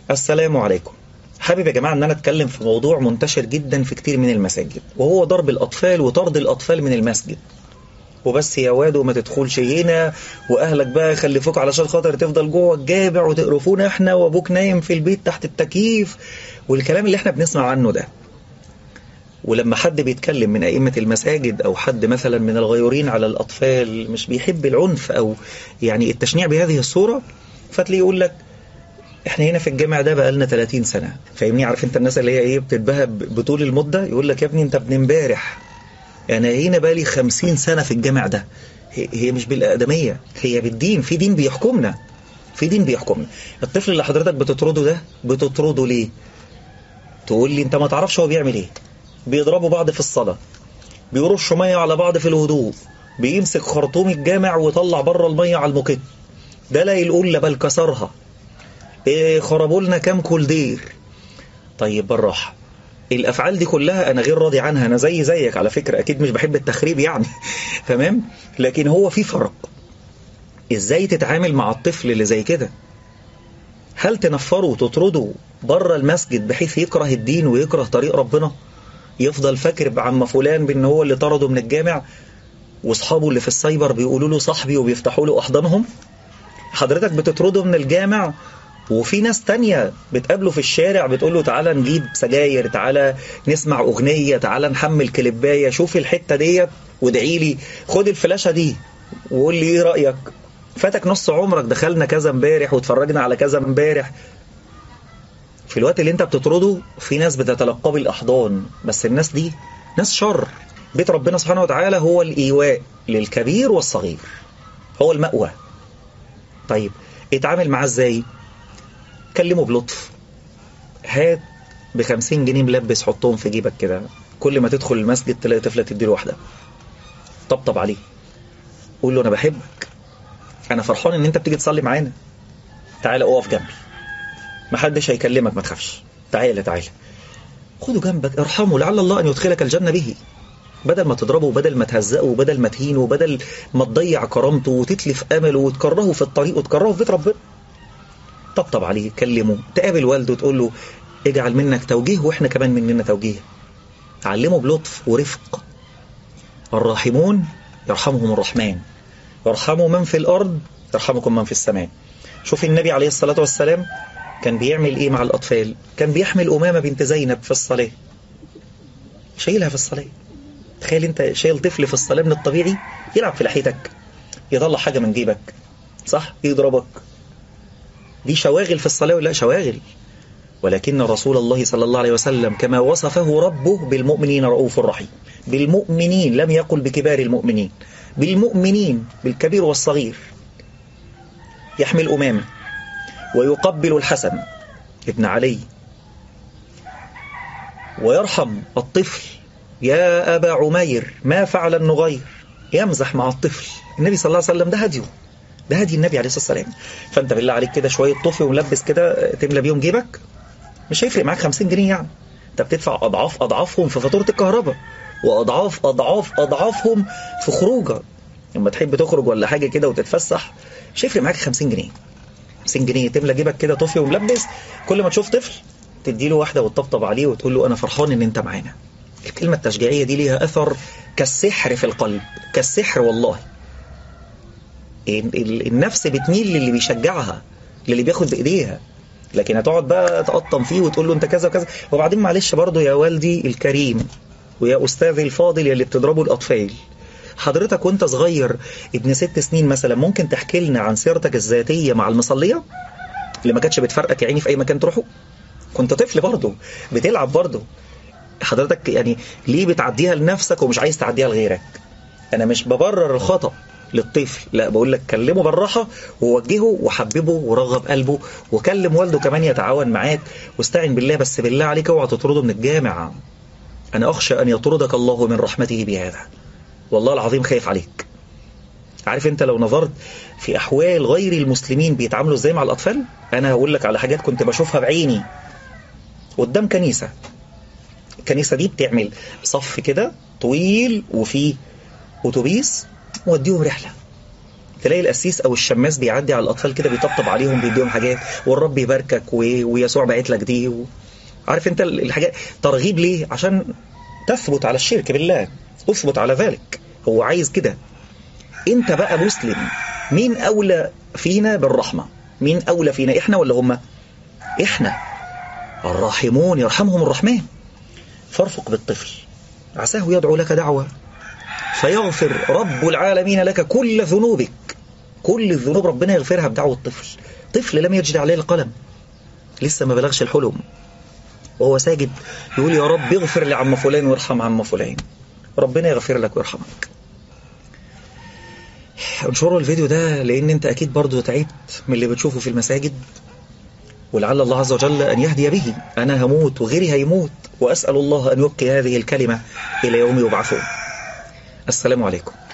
السلام عليكم حابب يا جماعة ان انا اتكلم في موضوع منتشر جدا في كتير من المساجد وهو ضرب الاطفال وطرد الاطفال من المسجد وبس يا واد وما تدخلش هنا واهلك بقى يخلفوك علشان خاطر تفضل جوه الجامع وتقرفونا احنا وابوك نايم في البيت تحت التكييف والكلام اللي احنا بنسمع عنه ده ولما حد بيتكلم من أئمة المساجد أو حد مثلا من الغيورين على الأطفال مش بيحب العنف أو يعني التشنيع بهذه الصورة فتلاقيه يقول لك احنا هنا في الجامع ده بقالنا 30 سنة فاهمني عارف انت الناس اللي هي ايه بتتباهى بطول المدة يقول لك يا ابني انت ابن امبارح انا هنا بقالي 50 سنة في الجامع ده هي مش بالأقدمية هي بالدين في دين بيحكمنا في دين بيحكمنا الطفل اللي حضرتك بتطرده ده بتطرده ليه تقول لي انت ما تعرفش هو بيعمل ايه بيضربوا بعض في الصلاة بيرشوا مية على بعض في الوضوء بيمسك خرطوم الجامع ويطلع بره المية على المكت ده لا القلة بل كسرها إيه خربوا لنا كام كولدير طيب بالراحة الأفعال دي كلها أنا غير راضي عنها أنا زي زيك على فكرة أكيد مش بحب التخريب يعني تمام لكن هو في فرق إزاي تتعامل مع الطفل اللي زي كده هل تنفره وتطرده بره المسجد بحيث يكره الدين ويكره طريق ربنا يفضل فاكر بعم فلان بان هو اللي طرده من الجامع واصحابه اللي في السايبر بيقولوا له صاحبي وبيفتحوا له احضانهم حضرتك بتطرده من الجامع وفي ناس تانية بتقابله في الشارع بتقول له تعالى نجيب سجاير تعالى نسمع أغنية تعالى نحمل كليباية شوف الحتة ديت وادعي لي خد الفلاشة دي وقول لي ايه رأيك فاتك نص عمرك دخلنا كذا امبارح واتفرجنا على كذا امبارح في الوقت اللي انت بتطرده في ناس بتتلقى بالأحضان بس الناس دي ناس شر بيت ربنا سبحانه وتعالى هو الإيواء للكبير والصغير هو المأوى طيب اتعامل معاه ازاي كلمه بلطف هات بخمسين جنيه ملبس حطهم في جيبك كده كل ما تدخل المسجد تلاقي طفلة تديله واحدة طبطب عليه قول له انا بحبك انا فرحان ان انت بتيجي تصلي معانا تعالى اقف جنبي محدش هيكلمك ما تخافش تعالى تعالى خده جنبك ارحمه لعل الله ان يدخلك الجنة به بدل ما تضربه وبدل ما تهزقه وبدل ما تهينه وبدل ما تضيع كرامته وتتلف امله وتكرهه في الطريق وتكرهه في بيت ربنا طبطب عليه كلمه تقابل والده وتقول له اجعل منك توجيه واحنا كمان مننا توجيه علمه بلطف ورفق الراحمون يرحمهم الرحمن يرحموا من في الأرض يرحمكم من في السماء شوف النبي عليه الصلاة والسلام كان بيعمل ايه مع الأطفال كان بيحمل أمامة بنت زينب في الصلاة شايلها في الصلاة تخيل انت شايل طفل في الصلاة من الطبيعي يلعب في لحيتك يطلع حاجة من جيبك صح يضربك دي شواغل في الصلاة ولا شواغل ولكن رسول الله صلى الله عليه وسلم كما وصفه ربه بالمؤمنين رؤوف رحيم بالمؤمنين لم يقل بكبار المؤمنين بالمؤمنين بالكبير والصغير يحمل أمامه ويقبل الحسن ابن علي ويرحم الطفل يا أبا عمير ما فعل النغير يمزح مع الطفل النبي صلى الله عليه وسلم ده هديه ده هدي النبي عليه الصلاة والسلام فأنت بالله عليك كده شوية طفي وملبس كده تملى بيهم جيبك مش هيفرق معاك 50 جنيه يعني انت بتدفع أضعاف أضعافهم في فاتورة الكهرباء وأضعاف أضعاف أضعافهم في خروجه لما تحب تخرج ولا حاجة كده وتتفسح مش هيفرق معاك 50 جنيه 50 جنيه تملى جيبك كده طفي وملبس كل ما تشوف طفل تدي له واحدة وتطبطب عليه وتقول له أنا فرحان إن أنت معانا الكلمة التشجيعية دي ليها أثر كالسحر في القلب كالسحر والله النفس بتميل للي بيشجعها للي بياخد بإيديها لكن هتقعد بقى تقطم فيه وتقول له انت كذا وكذا وبعدين معلش برضه يا والدي الكريم ويا أستاذي الفاضل يلي بتضربوا الأطفال حضرتك وانت صغير ابن ست سنين مثلا ممكن تحكي لنا عن سيرتك الذاتية مع المصلية اللي ما كانتش بتفرقك يا عيني في أي مكان تروحه كنت طفل برضه بتلعب برضه حضرتك يعني ليه بتعديها لنفسك ومش عايز تعديها لغيرك أنا مش ببرر الخطأ للطفل لا بقول لك كلمه بالراحة ووجهه وحببه ورغب قلبه وكلم والده كمان يتعاون معاك واستعن بالله بس بالله عليك اوعى تطرده من الجامع أنا أخشى أن يطردك الله من رحمته بهذا والله العظيم خايف عليك عارف انت لو نظرت في أحوال غير المسلمين بيتعاملوا ازاي مع الأطفال أنا هقول لك على حاجات كنت بشوفها بعيني قدام كنيسة الكنيسة دي بتعمل صف كده طويل وفيه أتوبيس وديهم رحلة تلاقي القسيس او الشماس بيعدي على الاطفال كده بيطبطب عليهم بيديهم حاجات والرب يباركك و... ويسوع باعت لك دي و... عارف انت الحاجات ترغيب ليه عشان تثبت على الشرك بالله اثبت على ذلك هو عايز كده انت بقى مسلم مين اولى فينا بالرحمه مين اولى فينا احنا ولا هم احنا الراحمون يرحمهم الرحمن فارفق بالطفل عساه يدعو لك دعوه فيغفر رب العالمين لك كل ذنوبك كل الذنوب ربنا يغفرها بدعوة طفل طفل لم يجد عليه القلم لسه ما بلغش الحلم وهو ساجد يقول يا رب اغفر لعم فلان وارحم عم فلان ربنا يغفر لك ويرحمك انشروا الفيديو ده لان انت اكيد برضو تعبت من اللي بتشوفه في المساجد ولعل الله عز وجل ان يهدي به انا هموت وغيري هيموت واسال الله ان يبقي هذه الكلمه الى يوم يبعثون السلام عليكم